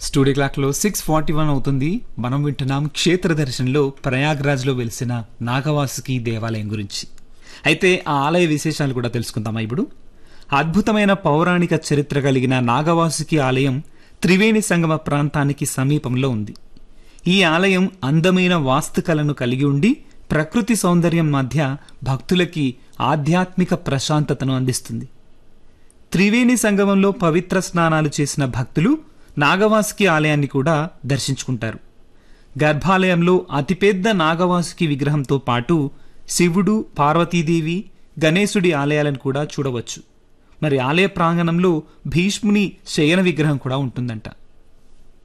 studio క్లాక్లో six forty one అవుతుంది మనం వింటున్నాం క్షేత్ర దర్శనంలో ప్రయాగ్రాజ్లో వెలిసిన నాగవాసుకి దేవాలయం గురించి అయితే ఆ ఆలయ విశేషాలు కూడా తెలుసుకుందామా ఇప్పుడు అద్భుతమైన పౌరాణిక చరిత్ర కలిగిన నాగవాసుకి ఆలయం త్రివేణి సంగమ ప్రాంతానికి సమీపంలో ఉంది ఈ ఆలయం అందమైన వాస్తుకలను కలిగి ఉండి ప్రకృతి సౌందర్యం మధ్య భక్తులకి ఆధ్యాత్మిక ప్రశాంతతను అందిస్తుంది త్రివేణి సంగమంలో పవిత్ర స్నానాలు చేసిన భక్తులు నాగవాసుకి ఆలయాన్ని కూడా దర్శించుకుంటారు గర్భాలయంలో అతిపెద్ద నాగవాసుకి విగ్రహంతో పాటు శివుడు పార్వతీదేవి గణేశుడి ఆలయాలను కూడా చూడవచ్చు మరి ఆలయ ప్రాంగణంలో భీష్ముని శయన విగ్రహం కూడా ఉంటుందంట